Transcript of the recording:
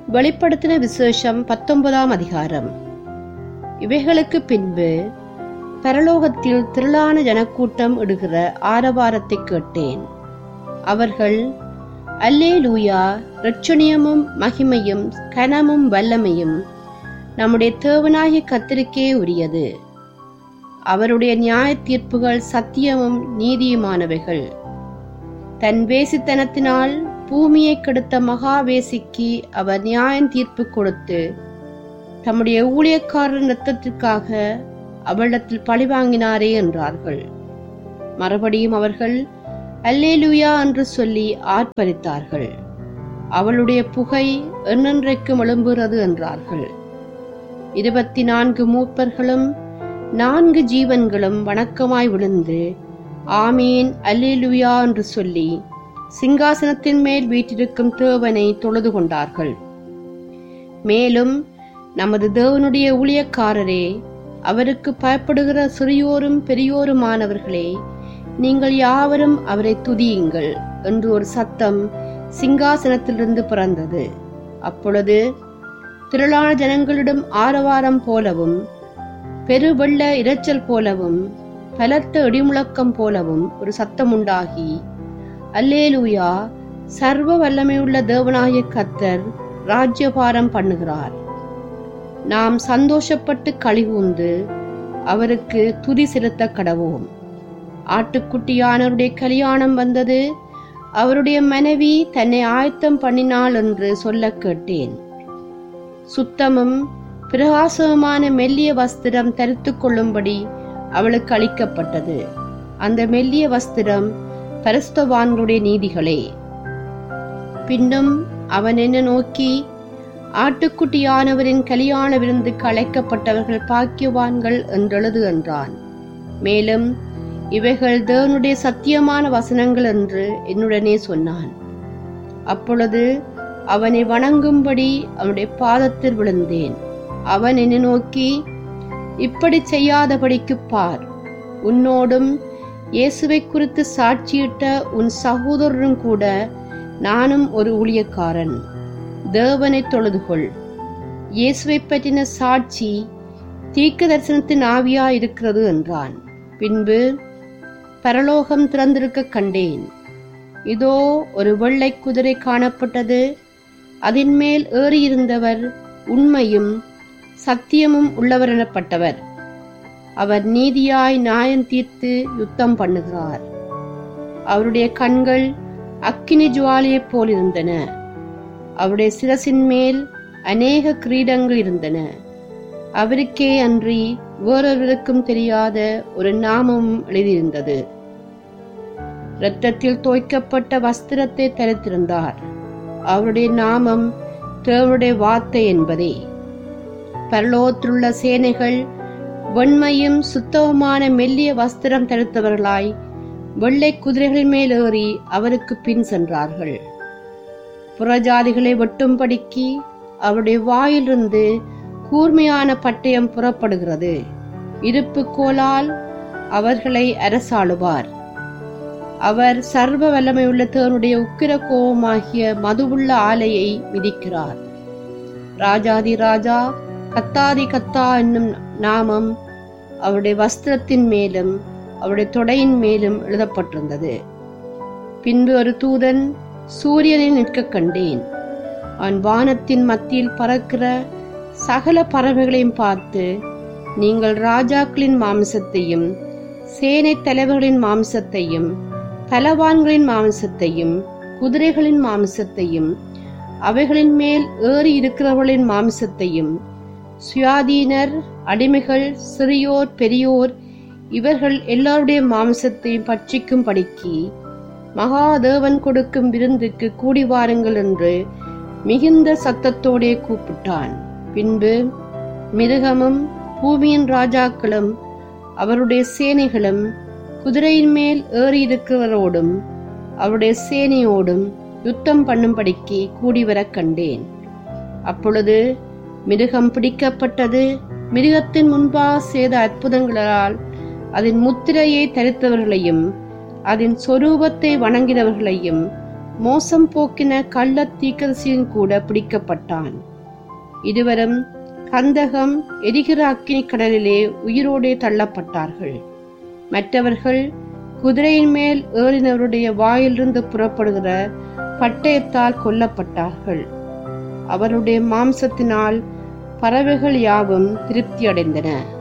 வெளிப்படுத்தின விசேஷம் பத்தொன்பதாம் அதிகாரம் இவைகளுக்கு பின்பு பரலோகத்தில் திரளான ஜனக்கூட்டம் இடுகிற ஆரவாரத்தை கேட்டேன் அவர்கள் அல்லே லூயா ரட்சணியமும் மகிமையும் கனமும் வல்லமையும் நம்முடைய தேவனாகிய கத்திரிக்கே உரியது அவருடைய நியாய தீர்ப்புகள் சத்தியமும் நீதியுமானவைகள் தன் வேசித்தனத்தினால் பூமியை கெடுத்த மகாவேசிக்கு அவர் நியாயம் தீர்ப்பு கொடுத்து தம்முடைய ஊழியக்காரர் ரத்தத்திற்காக அவளிடத்தில் பழிவாங்கினாரே என்றார்கள் மறுபடியும் அவர்கள் அல்லேலுயா என்று சொல்லி ஆர்ப்பரித்தார்கள் அவளுடைய புகை என்னென்றைக்கும் எழும்புகிறது என்றார்கள் இருபத்தி நான்கு மூப்பர்களும் நான்கு ஜீவன்களும் வணக்கமாய் விழுந்து ஆமீன் அல்லேலுயா என்று சொல்லி சிங்காசனத்தின் மேல் வீற்றிருக்கும் தேவனை தொழுது கொண்டார்கள் மேலும் நமது தேவனுடைய ஊழியக்காரரே அவருக்கு பயப்படுகிற சிறியோரும் பெரியோருமானவர்களே நீங்கள் யாவரும் அவரை துதியுங்கள் என்று ஒரு சத்தம் சிங்காசனத்திலிருந்து பிறந்தது அப்பொழுது திரளான ஜனங்களிடம் ஆரவாரம் போலவும் பெருவெள்ள இரைச்சல் போலவும் பலத்த இடிமுழக்கம் போலவும் ஒரு சத்தம் உண்டாகி அல்லேலூயா சர்வ வல்லமையுள்ள தேவனாகிய கத்தர் ராஜ்யபாரம் பண்ணுகிறார் நாம் சந்தோஷப்பட்டு கழிவுந்து அவருக்கு துதி செலுத்த கடவோம் ஆட்டுக்குட்டியானவருடைய கல்யாணம் வந்தது அவருடைய மனைவி தன்னை ஆயத்தம் பண்ணினாள் என்று சொல்ல கேட்டேன் சுத்தமும் பிரகாசமான மெல்லிய வஸ்திரம் தரித்து கொள்ளும்படி அவளுக்கு அளிக்கப்பட்டது அந்த மெல்லிய வஸ்திரம் பரிஸ்தவான்களுடைய நீதிகளே பின்னும் அவன் என்ன நோக்கி ஆட்டுக்குட்டியானவரின் கல்யாண விருந்துக்கு அழைக்கப்பட்டவர்கள் பாக்கியவான்கள் என்றெழுது என்றான் மேலும் இவைகள் தேவனுடைய சத்தியமான வசனங்கள் என்று என்னுடனே சொன்னான் அப்பொழுது அவனை வணங்கும்படி அவனுடைய பாதத்தில் விழுந்தேன் அவன் என்னை நோக்கி இப்படி செய்யாதபடிக்கு பார் உன்னோடும் இயேசுவை குறித்து சாட்சியிட்ட உன் சகோதரரும் கூட நானும் ஒரு ஊழியக்காரன் தேவனை தொழுதுகொள் இயேசுவை பற்றின சாட்சி தீர்க்க தரிசனத்தின் ஆவியா இருக்கிறது என்றான் பின்பு பரலோகம் திறந்திருக்க கண்டேன் இதோ ஒரு வெள்ளை குதிரை காணப்பட்டது அதன் மேல் ஏறியிருந்தவர் உண்மையும் சத்தியமும் உள்ளவர் எனப்பட்டவர் அவர் நீதியாய் நியாயம் தீர்த்து யுத்தம் பண்ணுகிறார் அவருடைய கண்கள் அக்கினி ஜுவாலியைப் போல் இருந்தன அவருடைய சிரசின் மேல் அநேக கிரீடங்கள் இருந்தன அவருக்கே அன்றி வேறொருவருக்கும் தெரியாத ஒரு நாமம் எழுதியிருந்தது இரத்தத்தில் தோய்க்கப்பட்ட வஸ்திரத்தை தரித்திருந்தார் அவருடைய நாமம் தேவனுடைய வார்த்தை என்பதே பரலோகத்திலுள்ள சேனைகள் வெண்மையும் சுத்தவுமான மெல்லிய வஸ்திரம் தரித்தவர்களாய் வெள்ளை குதிரைகள் மேல் ஏறி அவருக்கு பின் சென்றார்கள் புறஜாதிகளை வெட்டும்படிக்கு அவருடைய வாயிலிருந்து கூர்மையான பட்டயம் புறப்படுகிறது இருப்பு கோலால் அவர்களை அரசாளுவார் அவர் சர்வ வல்லமையுள்ள தேவனுடைய உக்கிர கோபமாகிய மதுவுள்ள ஆலையை மிதிக்கிறார் ராஜாதி ராஜா கத்தாதி கத்தா என்னும் நாமம் அவருடைய வஸ்திரத்தின் மேலும் அவருடைய தொடையின் மேலும் எழுதப்பட்டிருந்தது பின்பு ஒரு தூதன் சூரியனை நிற்க கண்டேன் அவன் வானத்தின் மத்தியில் பறக்கிற சகல பறவைகளையும் பார்த்து நீங்கள் ராஜாக்களின் மாம்சத்தையும் சேனை தலைவர்களின் மாம்சத்தையும் பலவான்களின் மாம்சத்தையும் குதிரைகளின் மாம்சத்தையும் அவைகளின் மேல் ஏறி இருக்கிறவர்களின் மாம்சத்தையும் சுயாதீனர் அடிமைகள் சிறியோர் பெரியோர் இவர்கள் எல்லாருடைய மாம்சத்தையும் பட்சிக்கும் படிக்கு மகாதேவன் கொடுக்கும் விருந்துக்கு கூடி வாருங்கள் என்று மிகுந்த சத்தத்தோடே கூப்பிட்டான் பின்பு மிருகமும் பூமியின் ராஜாக்களும் அவருடைய சேனைகளும் குதிரையின் மேல் ஏறியிருக்கிறவரோடும் அவருடைய சேனையோடும் யுத்தம் பண்ணும்படிக்கு கூடி வரக் கண்டேன் அப்பொழுது மிருகம் பிடிக்கப்பட்டது மிருகத்தின் முன்பாக செய்த அற்புதங்களால் அதன் முத்திரையை தரித்தவர்களையும் அதன் சொரூபத்தை வணங்கினவர்களையும் மோசம் போக்கின கள்ள தீக்கதரிசியும் கூட பிடிக்கப்பட்டான் இருவரும் கந்தகம் எரிகிற அக்கினி கடலிலே உயிரோடே தள்ளப்பட்டார்கள் மற்றவர்கள் குதிரையின் மேல் ஏறினவருடைய வாயிலிருந்து புறப்படுகிற பட்டயத்தால் கொல்லப்பட்டார்கள் அவருடைய மாம்சத்தினால் பறவைகள் யாவும் திருப்தி அடைந்தன